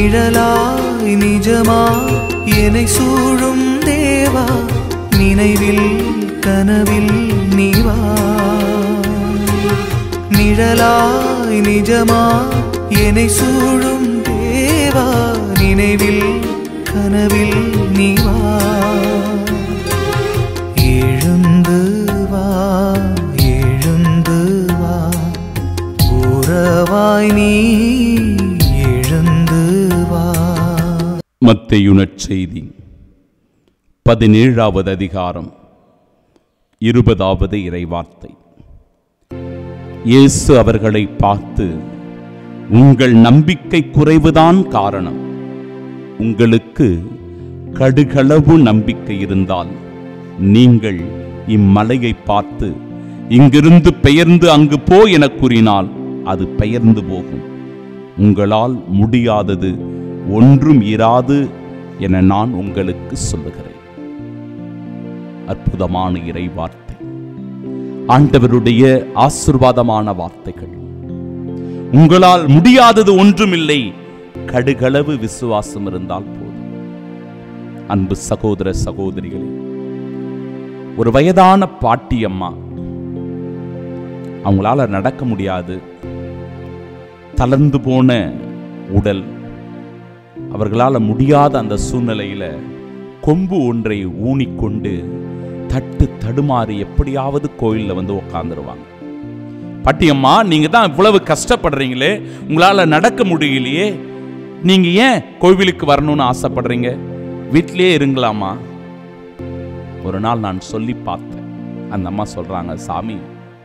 நிழலாய் நிஜமா என்னை சூழும் தேவா நினைவில் கனவில் நீவா நிழலாய் நிஜமா என்னை சூழும் தேவா நினைவில் கனவில் நீவா எழுந்து வா எழுந்து வா உறவாய் நீ எழுந்து வா மத்தேயு நற்செய்தி பதினேழாவது அதிகாரம் இருபதாவது இறைவார்த்தை இயேசு அவர்களை பார்த்து உங்கள் நம்பிக்கை குறைவுதான் காரணம் உங்களுக்கு கடுகளவு நம்பிக்கை இருந்தால் நீங்கள் இம்மலையை பார்த்து இங்கிருந்து பெயர்ந்து அங்கு போ என கூறினால் அது பெயர்ந்து போகும் உங்களால் முடியாதது ஒன்றும் இராது என நான் உங்களுக்கு சொல்லுகிறேன் அற்புதமான இறை வார்த்தை ஆண்டவருடைய ஆசிர்வாதமான வார்த்தைகள் உங்களால் முடியாதது ஒன்றுமில்லை கடுகளவு விசுவாசம் இருந்தால் போதும் அன்பு சகோதர சகோதரிகளே ஒரு வயதான பாட்டியம்மா அவங்களால நடக்க முடியாது தளர்ந்து போன உடல் அவர்களால் முடியாத அந்த சூழ்நிலையில கொம்பு ஒன்றை ஊனிக்கொண்டு தட்டு தடுமாறி எப்படியாவது கோயிலில் வந்து உட்காந்துருவாங்க பாட்டியம்மா நீங்க தான் இவ்வளவு கஷ்டப்படுறீங்களே உங்களால நடக்க முடியலையே நீங்க ஏன் கோவிலுக்கு வரணும்னு ஆசைப்படுறீங்க வீட்டிலேயே இருங்களாமா ஒரு நாள் நான் சொல்லி பார்த்தேன் அந்த அம்மா சொல்றாங்க சாமி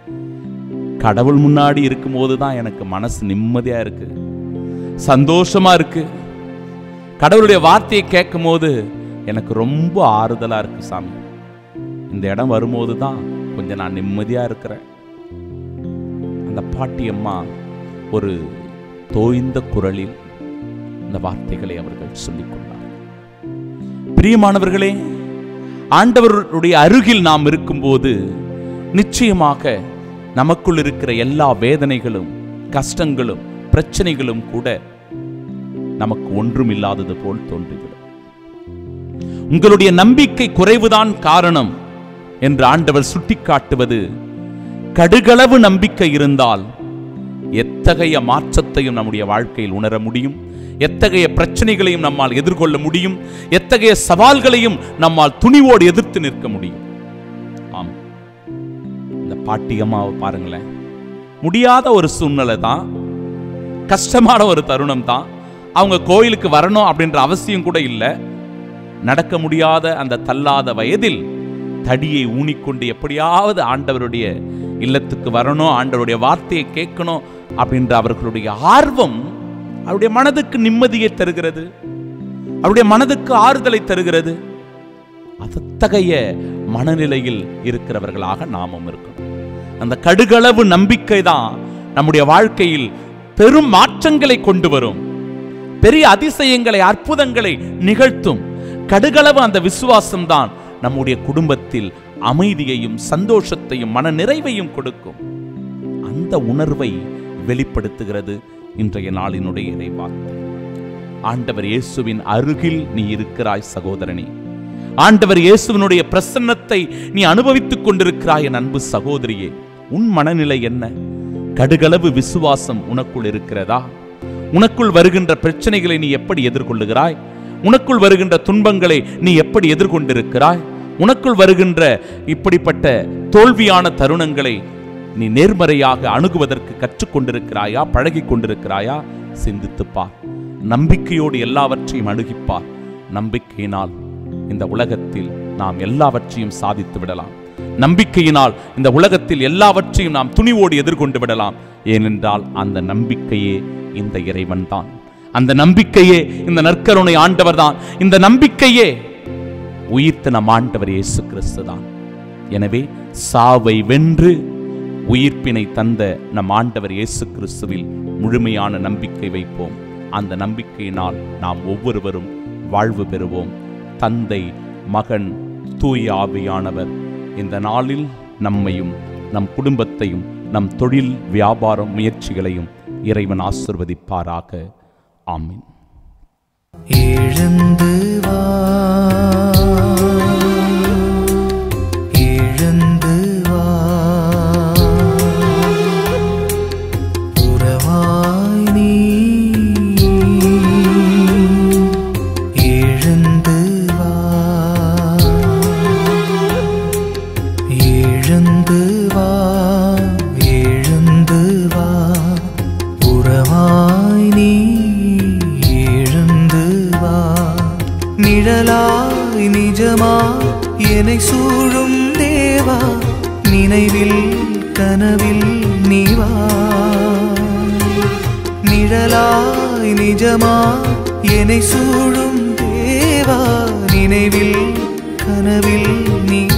கடவுள் முன்னாடி இருக்கும்போது தான் எனக்கு மனசு நிம்மதியா இருக்கு சந்தோஷமா இருக்கு கடவுளுடைய வார்த்தையை கேட்கும் போது எனக்கு ரொம்ப ஆறுதலா இருக்கு சாமி இந்த இடம் வரும்போது தான் கொஞ்சம் நான் நிம்மதியா இருக்கிறேன் அந்த பாட்டியம்மா ஒரு தோய்ந்த குரலில் இந்த வார்த்தைகளை அவர்கள் சொல்லிக் கொண்டார் பிரியமானவர்களே ஆண்டவருடைய அருகில் நாம் இருக்கும்போது நிச்சயமாக நமக்குள் இருக்கிற எல்லா வேதனைகளும் கஷ்டங்களும் பிரச்சனைகளும் கூட நமக்கு ஒன்றும் இல்லாதது போல் தோன்றுகிறது உங்களுடைய நம்பிக்கை குறைவுதான் காரணம் என்று ஆண்டவர் சுட்டிக்காட்டுவது கடுகளவு நம்பிக்கை இருந்தால் எத்தகைய மாற்றத்தையும் நம்முடைய வாழ்க்கையில் உணர முடியும் எத்தகைய பிரச்சனைகளையும் நம்மால் எதிர்கொள்ள முடியும் எத்தகைய சவால்களையும் நம்மால் துணிவோடு எதிர்த்து நிற்க முடியும் ஆம் இந்த பாட்டியம்மாவை பாருங்களேன் முடியாத ஒரு சூழ்நிலை தான் கஷ்டமான ஒரு தருணம் தான் அவங்க கோயிலுக்கு வரணும் அப்படின்ற அவசியம் கூட இல்லை நடக்க முடியாத அந்த தள்ளாத வயதில் தடியை ஊனிக்கொண்டு எப்படியாவது ஆண்டவருடைய இல்லத்துக்கு வரணும் ஆண்டவருடைய வார்த்தையை கேட்கணும் அப்படின்ற அவர்களுடைய ஆர்வம் அவருடைய மனதுக்கு நிம்மதியை தருகிறது அவருடைய மனதுக்கு ஆறுதலை தருகிறது அத்தகைய மனநிலையில் இருக்கிறவர்களாக நாமும் இருக்கணும் அந்த கடுகளவு நம்பிக்கை தான் நம்முடைய வாழ்க்கையில் பெரும் மாற்றங்களை கொண்டு வரும் பெரிய அதிசயங்களை அற்புதங்களை நிகழ்த்தும் கடுகளவு அந்த விசுவாசம் தான் நம்முடைய குடும்பத்தில் அமைதியையும் சந்தோஷத்தையும் மன நிறைவையும் கொடுக்கும் அந்த உணர்வை வெளிப்படுத்துகிறது இன்றைய நாளினுடைய இறைவார்த்தை ஆண்டவர் இயேசுவின் அருகில் நீ இருக்கிறாய் சகோதரனே ஆண்டவர் இயேசுவினுடைய பிரசன்னத்தை நீ அனுபவித்துக் கொண்டிருக்கிறாய் என் அன்பு சகோதரியே உன் மனநிலை என்ன கடுகளவு விசுவாசம் உனக்குள் இருக்கிறதா உனக்குள் வருகின்ற பிரச்சனைகளை நீ எப்படி எதிர்கொள்ளுகிறாய் உனக்குள் வருகின்ற துன்பங்களை நீ எப்படி எதிர்கொண்டிருக்கிறாய் உனக்குள் வருகின்ற இப்படிப்பட்ட தோல்வியான தருணங்களை நீ நேர்மறையாக அணுகுவதற்கு கற்றுக்கொண்டிருக்கிறாயா பழகிக் கொண்டிருக்கிறாயா சிந்தித்துப் பார் நம்பிக்கையோடு எல்லாவற்றையும் அணுகிப்பார் நம்பிக்கையினால் இந்த உலகத்தில் நாம் எல்லாவற்றையும் சாதித்து விடலாம் நம்பிக்கையினால் இந்த உலகத்தில் எல்லாவற்றையும் நாம் துணிவோடு எதிர்கொண்டு விடலாம் ஏனென்றால் அந்த நம்பிக்கையே இந்த இறைவன்தான் அந்த நம்பிக்கையே இந்த நற்கருணை ஆண்டவர்தான் இந்த நம்பிக்கையே உயிர்த்த நம் ஆண்டவர் இயேசு கிறிஸ்து தான் எனவே சாவை வென்று உயிர்ப்பினை தந்த நம் ஆண்டவர் இயேசு கிறிஸ்துவில் முழுமையான நம்பிக்கை வைப்போம் அந்த நம்பிக்கையினால் நாம் ஒவ்வொருவரும் வாழ்வு பெறுவோம் தந்தை மகன் தூய ஆவியானவர் இந்த நாளில் நம்மையும் நம் குடும்பத்தையும் நம் தொழில் வியாபாரம் முயற்சிகளையும் இறைவன் ஆசிர்வதிப்பாராக ஆமீன் எழுந்து வா எழுந்து வா உறவாய் நீ எழுந்து வா எழுந்து வா எழுந்து வா உறவாய் நீ எழுந்து வா நிழலாய் நிஜமா என்னை சூழும் தேவா நினைவில் கனவில் நீ வா நிழலாய் நிஜமா என்னை சூழும் தேவா நினைவில் கனவில் நீ